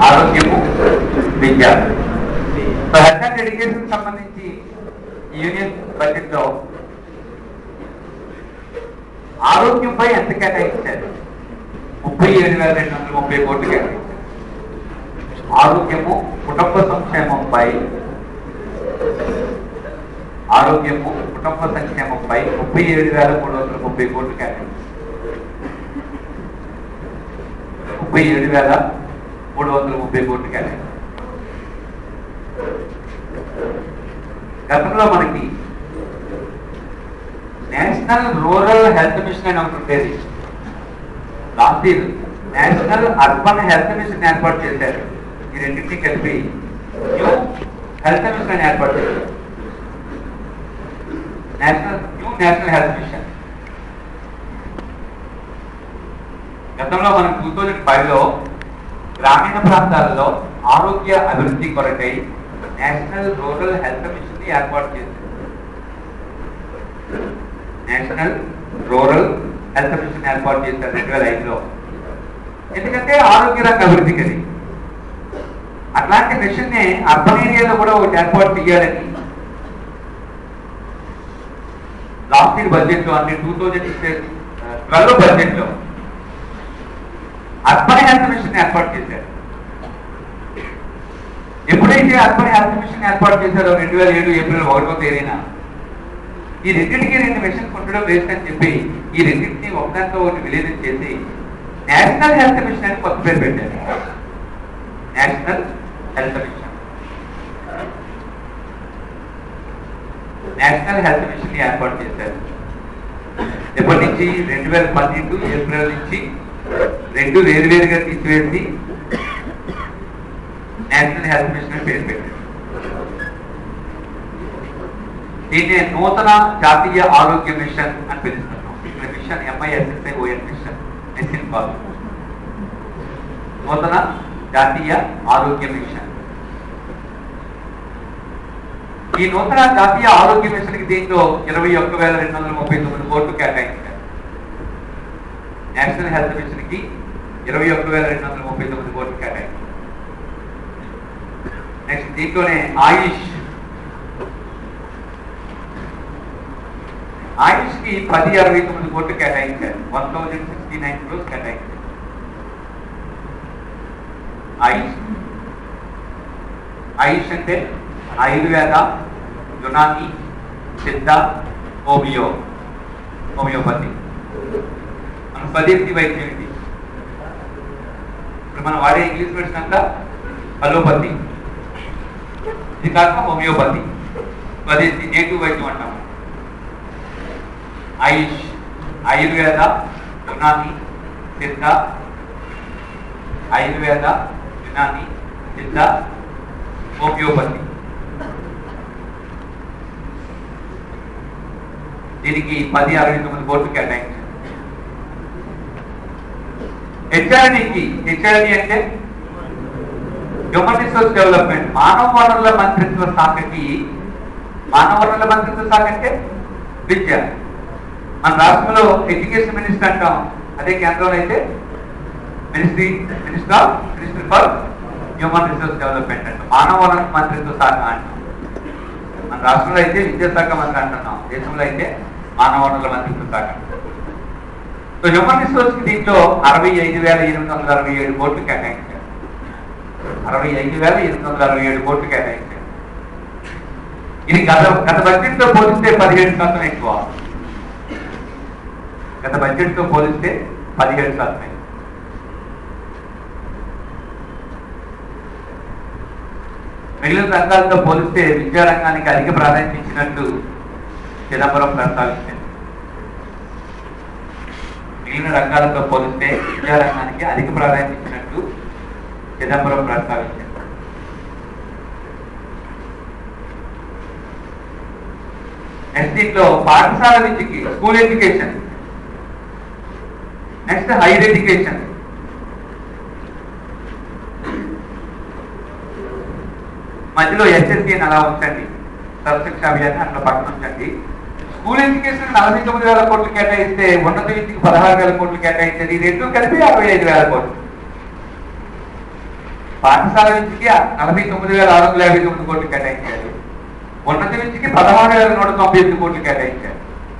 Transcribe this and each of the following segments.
ఆరోగ్యము విద్య so health and education సంబంధించి ఈ యూనియన్ బడ్జెట్ లో ఆరోగ్యంపై ఎంత కేటాయించారు ముప్పై ఏడు వేల రెండు వందల ముప్పై కోట్లు కేటాయించారు ఆరోగ్యము కుటుంబ సంక్షేమంపై ఆరోగ్యము కుటుంబ సంక్షేమంపై ముప్పై ఏడు వేల మూడు వందల ముప్పై కోట్లు కేటాయించారు ముప్పై ఏడు వేల మూడు వందల ముప్పై కోట్లు కేటాయించారు గతంలో మనకి నేషనల్ రూరల్ హెల్త్ మిషన్ అని ఒకటి ఉండేది last year national urban health mission ఏర్పాటు చేశారు ఈ రెండింటిని కలిపి న్యూ హెల్త్ మిషన్ అని ఏర్పాటు చేశారు national new national health mission గతంలో మనం టూ థౌజండ్ ఫైవ్ లో గ్రామీణ ప్రాంతాలలో ఆరోగ్య అభివృద్ధి కొరకై నేషనల్ రూరల్ హెల్త్ మిషన్ ని ఏర్పాటు చేశారు నేషనల్ రూరల్ హెల్త్ మిషన్ ఏర్పాటు చేశారు రెండు వేల ఐదులో ఎందుకంటే ఆరోగ్య రంగ అభివృద్ధికి అది అట్లాంటి మిషన్ ని అర్బన్ ఏరియాలో కూడా ఒకటి ఏర్పాటు చేయాలని లాస్ట్ ఇయర్ బడ్జెట్ లో అంటే టూ థౌజండ్ ట్వెల్వ్ బడ్జెట్ లో అర్బన్ హెల్త్ మిషన్ ఏర్పాటు చేశారు ఎప్పుడైతే అర్బన్ హెల్త్ మిషన్ ఏర్పాటు చేశారో రెండు వేల ఏడు ఏప్రిల్ ఒకటో తేదీన ఈ రెండింటికి రెండు మిషన్ ఉండడం వేస్ట్ అని చెప్పి ఈ రెండింటిని ఒకదాంతో ఒకటి విలీనం చేసి నేషనల్ హెల్త్ మిషన్ అని కొత్త పేరు పెట్టారు national health mission national health mission ఏర్పాటు చేశారు ఎప్పటి నుంచి రెండు వేల పన్నెండు ఏప్రిల్ నుంచి రెండు వేరువేరుగా తీసివేసి నేషనల్ హెల్త్ మిషన్ అని పేరు పెట్టారు దీన్ని నూతన జాతీయ ఆరోగ్య మిషన్ అని పిలుస్తున్నాం ఇక్కడ mission M I S S I O N mission mission కాదు నూతన జాతీయ ఆరోగ్య మిషన్ ఈ నూతన జాతీయ ఆరోగ్య మిషన్ కి దీంట్లో ఇరవై ఒక్క వేల రెండు వందల ముప్పై తొమ్మిది కోట్లు కేటాయించారు నేషనల్ హెల్త్ మిషన్ కి ఇరవై ఒక్క వేల రెండు వందల ముప్పై తొమ్మిది కోట్లు కేటాయించారు నెక్స్ట్ దీంట్లోనే ఆయుష్ ఆయుష్ కి పది అరవై తొమ్మిది కోట్లు కేటాయించారు one thousand sixty nine crores కేటాయించారు ఆయుష్ ఆయుష్ అంటే ఆయుర్వేద యునాని సిద్ధ హోమియో హోమియోపతి మన స్వదేశీ వైద్యం ఇది ఇప్పుడు మనం వాడే ఇంగ్లీష్ మెడిసిన్ అంతా అలోపతి ఇది కాక హోమియోపతి స్వదేశీ నేటివ్ వైద్యం అంటాము ఆయుష్ ఆయుర్వేద యునాని సిద్ధ ఆయుర్వేద యునాని సిద్ధ హోమియోపతి దీనికి పది అరవై తొమ్మిది కోట్లు కేటాయించారు హెచ్ఆర్డీకి హెచ్ఆర్డీ అంటే హ్యూమన్ రిసోర్స్ డెవలప్మెంట్ మానవ వనరుల మంత్రిత్వ శాఖకి మానవ వనరుల మంత్రిత్వ శాఖ అంటే విద్య మన రాష్ట్రంలో ఎడ్యుకేషన్ మినిస్టర్ అంటాం అదే కేంద్రంలో అయితే ministry minister of minister for human resource development అంటాం మానవ వనరుల మంత్రిత్వ శాఖ అంటాం మన రాష్ట్రంలో అయితే విద్యాశాఖ మంత్రి అంటున్నాం దేశంలో అయితే మానవ వనరుల మంత్రిత్వ శాఖ సో హ్యూమన్ రిసోర్స్ కి దీంట్లో అరవై ఐదు వేల ఎనిమిది వందల అరవై ఏడు కోట్లు కేటాయించారు అరవై ఐదు వేల ఎనిమిది వందల అరవై ఏడు కోట్లు కేటాయించారు ఇది గత గత బడ్జెట్ తో పోలిస్తే పదిహేడు శాతం ఎక్కువ గత బడ్జెట్ తో పోలిస్తే పదిహేడు శాతం ఎక్కువ మిగిలిన రంగాలతో పోలిస్తే విద్యా రంగానికి అధిక ప్రాధాన్యత ఇచ్చినట్టు చిదంబరం ప్రస్తావించారు మిగిలిన రంగాలతో పోలిస్తే విద్యా రంగానికి అధిక ప్రాధాన్యత ఇచ్చినట్టు చిదంబరం ప్రస్తావించారు నెక్స్ట్ దీంట్లో పాఠశాల విద్యకి school education next higher education మధ్యలో ఎస్ఎస్సీ అలా ఉంచండి సర్వశిక్ష అభియాన్ని అట్లా పక్కన ఉంచండి స్కూల్ ఎడ్యుకేషన్ నలభై తొమ్మిది వేల కోట్లు కేటాయిస్తే ఉన్నత విద్యకు పదహారు వేల కోట్లు కేటాయించేది ఈ రెండు కలిపి అరవై ఐదు వేల కోట్లు పాఠశాల విద్యకి నలభై తొమ్మిది వేల ఆరు వందల యాభై తొమ్మిది కోట్లు కేటాయించారు ఉన్నత విద్యకి పదమూడు వేల నూట తొంభై ఎనిమిది కోట్లు కేటాయించారు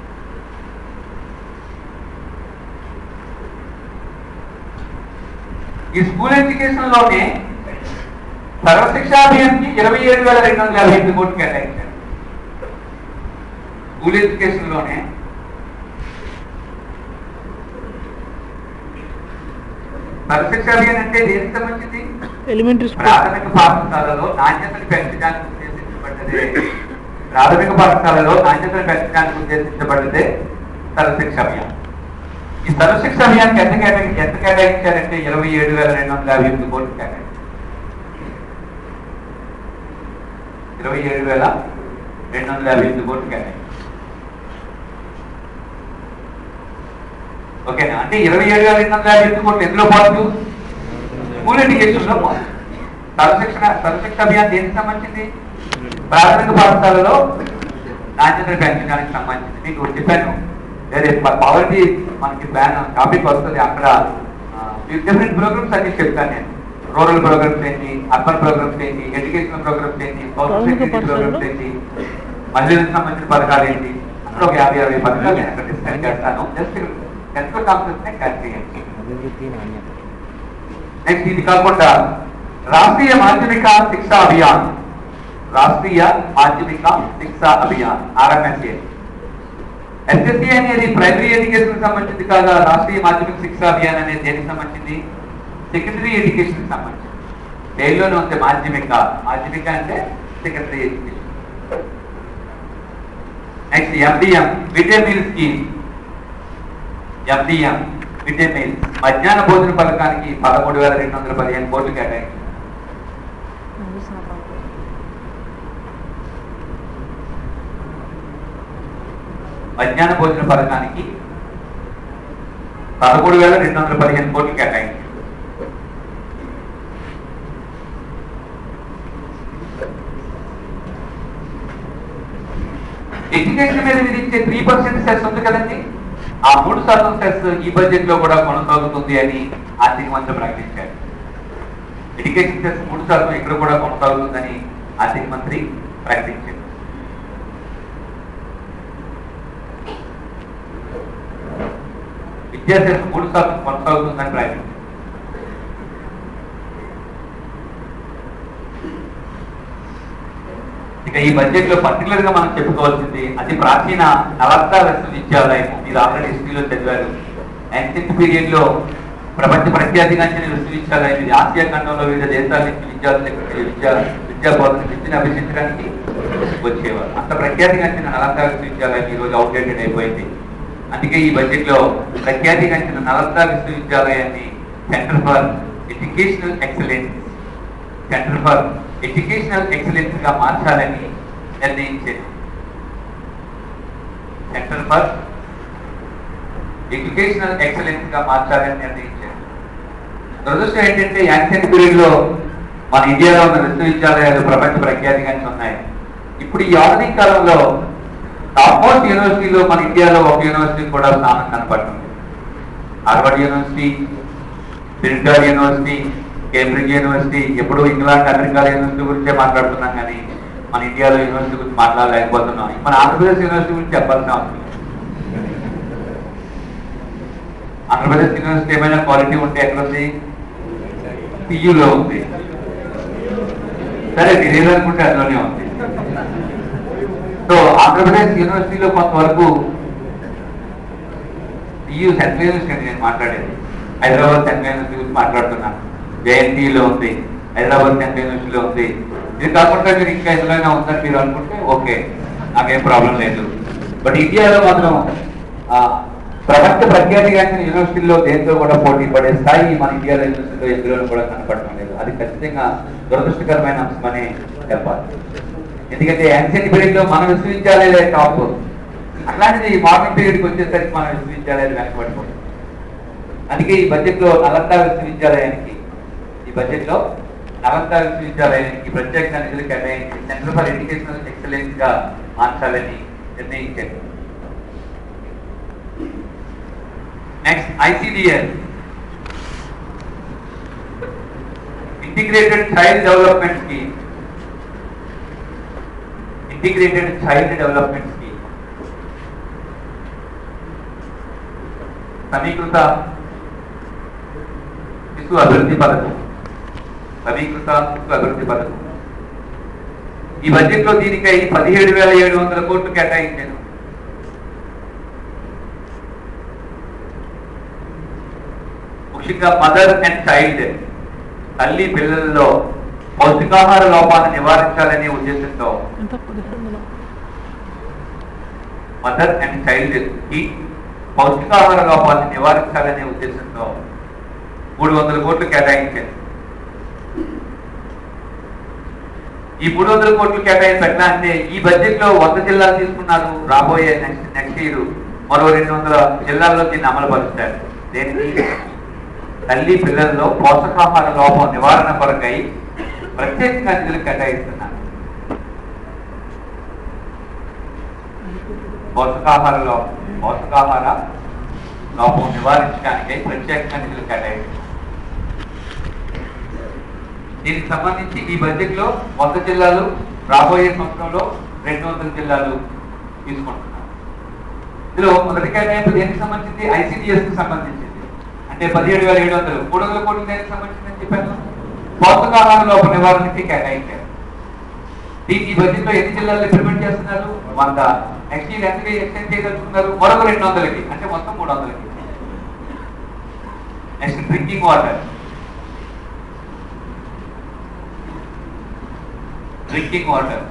ఈ స్కూల్ ఎడ్యుకేషన్ లోనే సర్వశిక్షా అభియాన్కి ఇరవై ఏడు వేల రెండు వందల యాభై ఎనిమిది కోట్లు కేటాయించారు స్కూల్ ఎడ్యుకేషన్ లోనే సర్వశిక్షా అభియాన్ అంటే దేనికి సంబంధించింది ఎలిమెంటరీ స్కూల్ ప్రాథమిక పాఠశాలలో నాణ్యతను పెంచడానికి ఉద్దేశించబడ్డదే ప్రాథమిక పాఠశాలలో నాణ్యతను పెంచడానికి ఉద్దేశించబడ్డదే సర్వశిక్ష అభియాన్ ఈ సర్వశిక్ష అభియాన్కి ఎంత కేటాయి ఎంత కేటాయించారంటే ఇరవై ఏడు వేల రెండు వందల యాభై ఎనిమిది కోట్లు కేటాయించారు ఇరవై ఏడు వేల రెండు వందల యాభై ఎనిమిది కోట్లు కేటాయించారు ఓకేనా అంటే ఇరవై ఏడు వేల రెండు వందల యాభై ఎనిమిది కోట్లు ఎందులో పోవచ్చు స్కూల్ ఎడ్యుకేషన్ లో పోవచ్చు సర్వశిక్షణ సర్వశిక్ష అభియాన్ దేనికి సంబంధించింది ప్రాథమిక పాఠశాలలో నాణ్యతను పెంచడానికి సంబంధించింది మీకు చెప్పాను వేరే పవర్టీ మనకి ప్లాన్ టాపిక్ వస్తుంది అక్కడ డిఫరెంట్ ప్రోగ్రామ్స్ అన్ని చెప్తాను నేను రూరల్ ప్రోగ్రామ్స్ ఏంటి అర్బన్ ప్రోగ్రామ్స్ ఏంటి ఎడ్యుకేషనల్ ప్రోగ్రామ్స్ ఏంటి సోషల్ ప్రాథమిక సెక్యూరిటీ పాఠశాలలో? ప్రోగ్రామ్స్ ఏంటి మహిళలకు సంబంధించిన పథకాలు ఏంటి అక్కడ ఒక యాభై అరవై పథకాలు నేను అక్కడ డిస్కస్ చేస్తాను జస్ట్ టెన్త్ కాన్సెప్ట్ నే క్యాచ్ చేయండి అభివృద్ధి నాణ్యత నెక్స్ట్ ఇది కాకుండా రాష్ట్రీయ మాధ్యమిక శిక్షా అభియాన్ రాష్ట్రీయ మాధ్యమిక శిక్షా అభియాన్ ఆర్ఎంఎస్ఏ ఎస్ఎస్సి అనేది ప్రైమరీ ఎడ్యుకేషన్ సంబంధించింది కాగా రాష్ట్రీయ మాధ్యమిక శిక్షా అభియాన్ అనేది దేనికి సంబంధించింది సెకండరీ ఎడ్యుకేషన్ సంబంధించింది దేనిలోనే ఉంది మాధ్యమిక మాధ్యమిక అంటే secondary education next MDM mid day meal scheme MDM mid day meal మధ్యాహ్న భోజన పథకానికి పదమూడు వేల రెండు వందల పదిహేను కోట్లు కేటాయించారు మధ్యాహ్న భోజన పథకానికి పదమూడు వేల రెండు వందల పదిహేను కోట్లు కేటాయించారు ఎడ్యుకేషన్ మీద విధించే త్రీ పర్సెంట్ సెస్ ఉంది కదండి ఆ మూడు శాతం సెస్ ఈ బడ్జెట్ లో కూడా కొనసాగుతుంది అని ఆర్థిక మంత్రి ప్రకటించారు ఎడ్యుకేషన్ సెస్ మూడు శాతం ఇక్కడ కూడా కొనసాగుతుందని ఆర్థిక మంత్రి ప్రకటించారు విద్యా సెస్ మూడు శాతం కొనసాగుతుందని ప్రకటించారు ఇక ఈ బడ్జెట్ లో పర్టికులర్ గా మనం చెప్పుకోవాల్సింది అతి ప్రాచీన నలంద విశ్వవిద్యాలయం మీరు ఆల్రెడీ హిస్టరీలో చదివారు యాన్షియంట్ పీరియడ్ లో ప్రపంచ ప్రఖ్యాతిగాంచిన విశ్వవిద్యాలయం ఇది ఆసియా ఖండంలో వివిధ దేశాల నుంచి విద్యార్థులకు విద్యా విద్యా బోధన విద్యను అభ్యసించడానికి వచ్చేవారు అంత ప్రఖ్యాతిగాంచిన నలంద విశ్వవిద్యాలయం ఈ రోజు అవుట్డేటెడ్ అయిపోయింది అందుకే ఈ బడ్జెట్ లో ప్రఖ్యాతిగాంచిన నలంద విశ్వవిద్యాలయాన్ని centre for educational excellence centre for educational excellence గా మార్చాలని నిర్ణయించారు సెంటర్ ఫర్ ఎడ్యుకేషనల్ ఎక్సలెన్స్ గా మార్చాలని నిర్ణయించారు దురదృష్టం ఏంటంటే యాన్షియన్ పీరియడ్ లో మన ఇండియాలో ఉన్న విశ్వవిద్యాలయాలు ప్రపంచ ప్రఖ్యాతిగానే ఉన్నాయి ఇప్పుడు ఈ ఆధునిక కాలంలో టాప్ మోస్ట్ యూనివర్సిటీలో మన ఇండియాలో ఒక యూనివర్సిటీ కూడా స్థానం కనపడుతుంది Harvard university Britain university Cambridge university ఎప్పుడు ఇంగ్లాండ్ అమెరికా యూనివర్సిటీ గురించే మాట్లాడుతున్నాం కానీ మన ఇండియాలో యూనివర్సిటీ గురించి మాట్లాడలేకపోతున్నాం మన ఆంధ్రప్రదేశ్ యూనివర్సిటీ గురించి చెప్పాల్సిన అవసరం లేదు. ఆంధ్రప్రదేశ్ యూనివర్సిటీ ఏమైనా క్వాలిటీ ఉంటే ఎక్కడ ఉంది పియులో ఉంది సరే తెలియదనుకుంటే అందులోనే ఉంది సో ఆంధ్రప్రదేశ్ యూనివర్సిటీలో కొంతవరకు పియు సెంట్రల్ యూనివర్సిటీ అండి నేను మాట్లాడేది హైదరాబాద్ సెంట్రల్ యూనివర్సిటీ గురించి మాట్లాడుతున్నాను జేఎన్టీలో ఉంది హైదరాబాద్ సెంట్రల్ యూనివర్సిటీలో ఉంది ఇది కాకుండా మీరు ఇంకా ఎందులోనే ఉందని మీరు అనుకుంటే ఓకే నాకేం ప్రాబ్లం లేదు బట్ ఇండియాలో మాత్రం ఆ, ప్రపంచ ప్రఖ్యాతిగాంచిన యూనివర్సిటీల్లో దేంతో కూడా పోటీ పడే స్థాయి మన ఇండియాలో యూనివర్సిటీలో ఎందులోనూ కూడా కనపడటం లేదు అది ఖచ్చితంగా దురదృష్టకరమైన అంశమని చెప్పాలి ఎందుకంటే యాన్షియన్ పీరియడ్ లో మన విశ్వవిద్యాలయాలే టాప్ అట్లాంటిది మోడర్న్ పీరియడ్కి వచ్చేసరికి మన విశ్వవిద్యాలయాలు వెనకబడిపోతాయి అందుకే ఈ బడ్జెట్ లో నలంద విశ్వవిద్యాలయానికి ఈ బడ్జెట్ లో నలంద విశ్వవిద్యాలయానికి ప్రత్యేక నిధులు కేటాయించి సెంటర్ ఫర్ ఎడ్యుకేషనల్ ఎక్సలెన్స్ గా మార్చాలని నిర్ణయించారు next ICDS integrated child development scheme integrated child development scheme సమీకృత శిశు అభివృద్ధి పథకం సమీకృత శిశు అభివృద్ధి పథకం ఈ బడ్జెట్ లో దీనికై పదిహేడు వేల ఏడు వందల కోట్లు కేటాయించాను ముఖ్యంగా మదర్ అండ్ చైల్డ్ తల్లి పిల్లలలో పౌష్టికాహార లోపాన్ని నివారించాలనే ఉద్దేశంతో ఎంత పదిహేడు వందల మదర్ అండ్ చైల్డ్ కి పౌష్టికాహార లోపాన్ని నివారించాలనే ఉద్దేశంతో మూడు వందల కోట్లు కేటాయించారు ఈ మూడు వందల కోట్లు కేటాయించి ఎట్లా అంటే ఈ బడ్జెట్ లో వంద జిల్లాలు తీసుకున్నారు రాబోయే నెక్స్ట్ నెక్స్ట్ ఇయర్ మరో రెండు వందల జిల్లాల్లో దీన్ని అమలు పరుస్తారు దేనికి తల్లి పిల్లల్లో పోషకాహార లోపం నివారణ కొరకై ప్రత్యేకంగా నిధులు కేటాయిస్తున్నారు పోషకాహార లోపం పోషకాహార లోపం నివారించడానికై ప్రత్యేకంగా నిధులు కేటాయిస్తున్నారు దీనికి సంబంధించి ఈ బడ్జెట్ లో వంద జిల్లాలు రాబోయే సంవత్సరంలో రెండు వందల జిల్లాలు తీసుకుంటున్నారు ఇందులో మొదటి కేటాయింపు దేనికి సంబంధించింది ఐసిడిఎస్ కి సంబంధించింది అంటే పదిహేడు వేల ఏడు వందలు మూడు వందల కోట్లు దేనికి సంబంధించిందని చెప్పాను పోషకాహార లోప నివారణకి కేటాయించారు దీన్ని ఈ బడ్జెట్ లో ఎన్ని జిల్లాల్లో ఇంప్లిమెంట్ చేస్తున్నారు వంద నెక్స్ట్ ఇయర్ ఎంతకి ఎక్స్టెండ్ చేయదలుచుకున్నారు మరొక రెండు వందలకి అంటే మొత్తం మూడు వందలకి next drinking water drinking water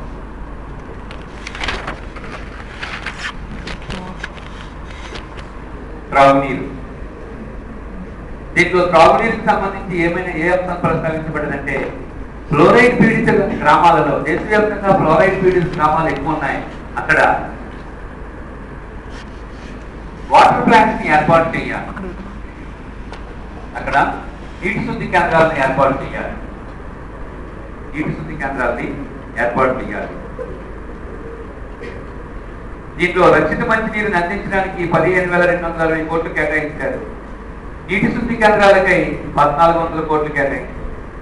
త్రాగునీరు దీంట్లో త్రాగునీరుకి సంబంధించి ఏమైనా ఏ అంశం ప్రస్తావించబడిందంటే ఫ్లోరైడ్ పీడిత గ్రామాలలో దేశవ్యాప్తంగా ఫ్లోరైడ్ పీడిత గ్రామాలు ఎక్కువ ఉన్నాయి అక్కడ వాటర్ ప్లాంట్స్ ని ఏర్పాటు చేయాలి అక్కడ అక్కడ నీటి శుద్ధి కేంద్రాలను ఏర్పాటు చేయాలి నీటి శుద్ధి కేంద్రాలని ఏర్పాటు చేయాలి దీంట్లో రక్షిత మంచినీరుని అందించడానికి పదిహేను వేల రెండు వందల అరవై కోట్లు కేటాయించారు నీటి శుద్ధి కేంద్రాలకై పద్నాలుగు వందల కోట్లు కేటాయించారు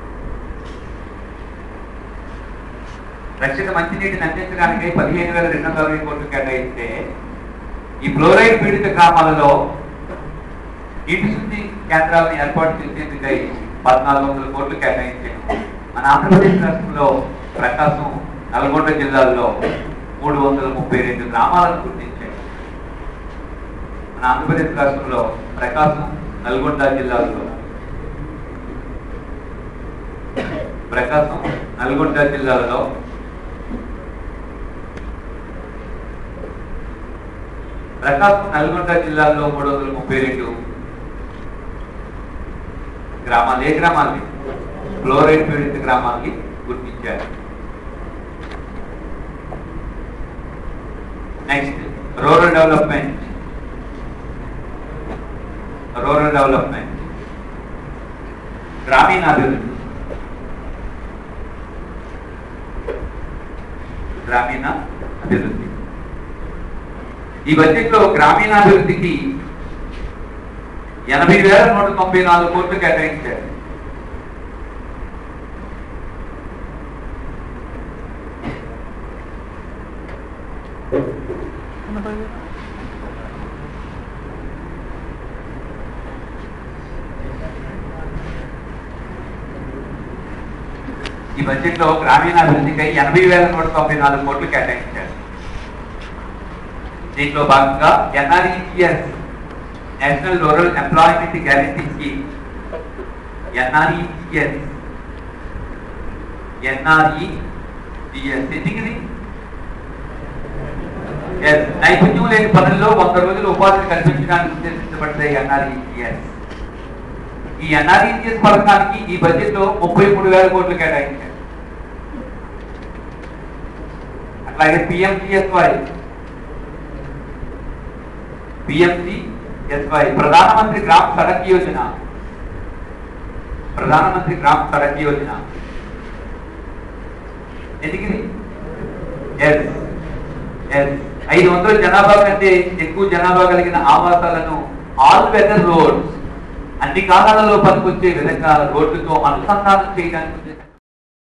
రక్షిత మంచినీటిని అందించడానికి పదిహేను వేల రెండు వందల అరవై కోట్లు కేటాయిస్తే ఈ ఫ్లోరైడ్ పీడిత గ్రామాలలో నీటి శుద్ధి కేంద్రాలను ఏర్పాటు చేసేందుకై పద్నాలుగు వందల కోట్లు కేటాయించారు మన ఆంధ్రప్రదేశ్ రాష్ట్రంలో ప్రకాశం నల్గొండ జిల్లాల్లో మూడు వందల ముప్పై రెండు గ్రామాలను గుర్తించారు మన ఆంధ్రప్రదేశ్ రాష్ట్రంలో ప్రకాశం నల్గొండ జిల్లాల్లో ప్రకాశం నల్గొండ జిల్లాలలో ప్రకాశం నల్గొండ జిల్లాల్లో మూడు వందల ముప్పై రెండు గ్రామాలు ఏ గ్రామాల్ని ఫ్లోరైడ్ పీడిత గ్రామాల్ని గుర్తించారు next rural development rural development గ్రామీణాభివృద్ధి గ్రామీణ అభివృద్ధి ఈ బడ్జెట్ లో గ్రామీణాభివృద్ధికి ఎనభై వేల నూట తొంభై నాలుగు కోట్లు కేటాయించారు ఎనభై వేలు ఈ బడ్జెట్ లో గ్రామీణాభివృద్ధికై ఎనభై వేల నూట తొంభై నాలుగు కోట్లు కేటాయించారు దీంట్లో భాగంగా NREGS national rural employment guarantee scheme NREGS NREGS ఎందుకు ఇది Yes, నైపుణ్యం లేని పనుల్లో వంద రోజులు ఉపాధిని కల్పించడానికి ఉద్దేశించబడ్డ ఎన్ఆర్ఈజిఎస్ ఈ ఎన్ఆర్ఈజిఎస్ పథకానికి ఈ బడ్జెట్ లో ముప్పై మూడు వేల కోట్లు కేటాయించారు అట్లాగే పిఎంజిఎస్వై పిఎంజిఎస్వై ప్రధానమంత్రి గ్రామ్ సడక్ యోజన ప్రధానమంత్రి గ్రామ్ సడక్ యోజన ఎందుకు ఇది ఎస్ ఎస్ ఐదు వందల జనాభా కంటే ఎక్కువ జనాభా కలిగిన ఆవాసాలను ఆల్ వెదర్ రోడ్స్ అన్ని కాలాలలో పనికొచ్చే విధంగా రోడ్డుతో అనుసంధానం చేయడానికి ఉద్దేశం